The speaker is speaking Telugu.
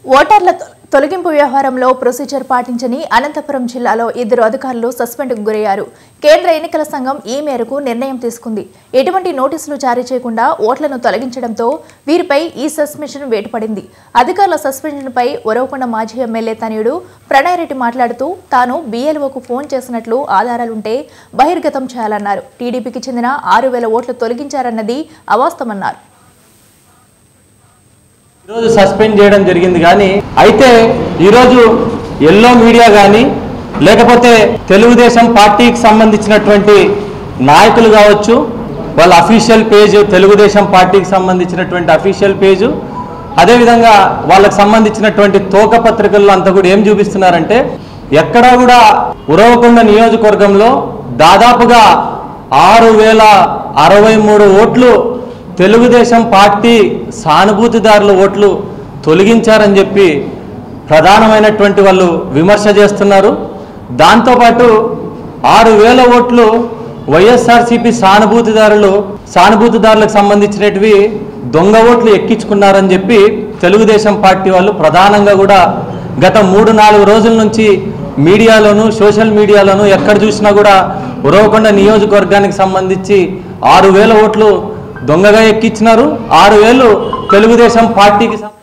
ఓటర్ల తొ- తొలగింపు వ్యవహారంలో ప్రొసీజర్ పాటించని అనంతపురం జిల్లాలో ఇద్దరు అధికారులు సస్పెండ్కు గురయ్యారు కేంద్ర ఎన్నికల సంఘం ఈ మేరకు నిర్ణయం తీసుకుంది ఎటువంటి నోటీసులు జారీ చేయకుండా ఓట్లను తొలగించడంతో వీరిపై ఈ సస్పెన్షన్ వేటుపడింది అధికారుల సస్పెన్షన్పై ఒరవకొండ మాజీ ఎమ్మెల్యే తనయుడు ప్రణయ్ రెడ్డి మాట్లాడుతూ తాను బీఎల్ఓకు ఫోన్ చేసినట్లు ఆధారాలుంటే బహిర్గతం చేయాలన్నారు టీడీపీకి చెందిన ఆరు వేల ఓట్లు తొలగించారన్నది అవాస్తవమన్నారు ఈరోజు సస్పెండ్ చేయడం జరిగింది కానీ అయితే ఈరోజు ఎల్లో మీడియా కానీ లేకపోతే తెలుగుదేశం పార్టీకి సంబంధించినటువంటి నాయకులు కావచ్చు వాళ్ళ అఫీషియల్ పేజ్ తెలుగుదేశం పార్టీకి సంబంధించినటువంటి అఫీషియల్ పేజు అదేవిధంగా వాళ్ళకి సంబంధించినటువంటి తోక పత్రికల్లో అంతా కూడా ఏం చూపిస్తున్నారంటే ఎక్కడా కూడా ఉరవకొండ నియోజకవర్గంలో దాదాపుగా ఆరు వేల అరవై మూడు ఓట్లు తెలుగుదేశం పార్టీ సానుభూతిదారుల ఓట్లు తొలగించారని చెప్పి ప్రధానమైనటువంటి వాళ్ళు విమర్శ చేస్తున్నారు దాంతోపాటు ఆరు వేల ఓట్లు వైఎస్ఆర్సీపీ సానుభూతిదారులు సానుభూతిదారులకు సంబంధించినటివి దొంగ ఓట్లు ఎక్కించుకున్నారని చెప్పి తెలుగుదేశం పార్టీ వాళ్ళు ప్రధానంగా కూడా గత మూడు నాలుగు రోజుల నుంచి మీడియాలోను సోషల్ మీడియాలోను ఎక్కడ చూసినా కూడా ఉరవకొండ నియోజకవర్గానికి సంబంధించి ఆరు వేల ఓట్లు దొంగగా ఎక్కించినారు ఆరు వేలు తెలుగుదేశం పార్టీకి సం-